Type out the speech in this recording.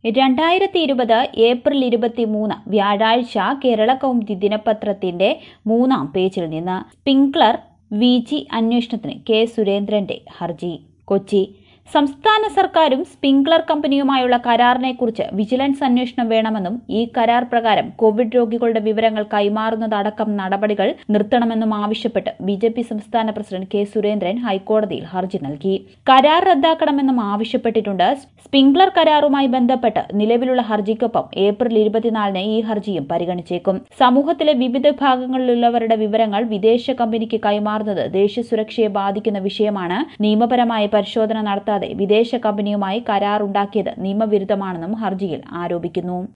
രണ്ടായിരത്തി ഇരുപത് ഏപ്രിൽ ഇരുപത്തിമൂന്ന് വ്യാഴാഴ്ച കേരള കൗമുദി ദിനപത്രത്തിന്റെ മൂന്നാം പേജിൽ നിന്ന് സ്പിങ്ക്ലർ വി ജി അന്വേഷണത്തിന് കെ സുരേന്ദ്രന്റെ ഹർജി കൊച്ചി സംസ്ഥാന സർക്കാരും സ്പിങ്ക്ലർ കമ്പനിയുമായുള്ള കരാറിനെക്കുറിച്ച് വിജിലൻസ് അന്വേഷണം വേണമെന്നും ഈ കരാർ പ്രകാരം കോവിഡ് രോഗികളുടെ വിവരങ്ങൾ കൈമാറുന്നതടക്കം നടപടികൾ നിർത്തണമെന്നും ആവശ്യപ്പെട്ട് ബി ജെ പി സംസ്ഥാന പ്രസിഡന്റ് കെ സുരേന്ദ്രൻ ഹൈക്കോടതിയിൽ ഹർജി നൽകി കരാർ റദ്ദാക്കണമെന്നും ആവശ്യപ്പെട്ടിട്ടുണ്ട് സ്പിങ്ക്ലർ കരാറുമായി ബന്ധപ്പെട്ട് നിലവിലുള്ള ഹർജിക്കൊപ്പം ഏപ്രിൽ ഇരുപത്തിനാലിന് ഈ ഹർജിയും പരിഗണിച്ചേക്കും സമൂഹത്തിലെ വിവിധ വിഭാഗങ്ങളിലുള്ളവരുടെ വിവരങ്ങൾ വിദേശ കമ്പനിക്ക് കൈമാറുന്നത് ദേശീയ സുരക്ഷയെ ബാധിക്കുന്ന വിഷയമാണ് നിയമപരമായ പരിശോധന നടത്താതെ വിദേശ കമ്പനിയുമായി കരാർ ഉണ്ടാക്കിയത് നിയമവിരുദ്ധമാണെന്നും ഹർജിയിൽ ആരോപിക്കുന്നു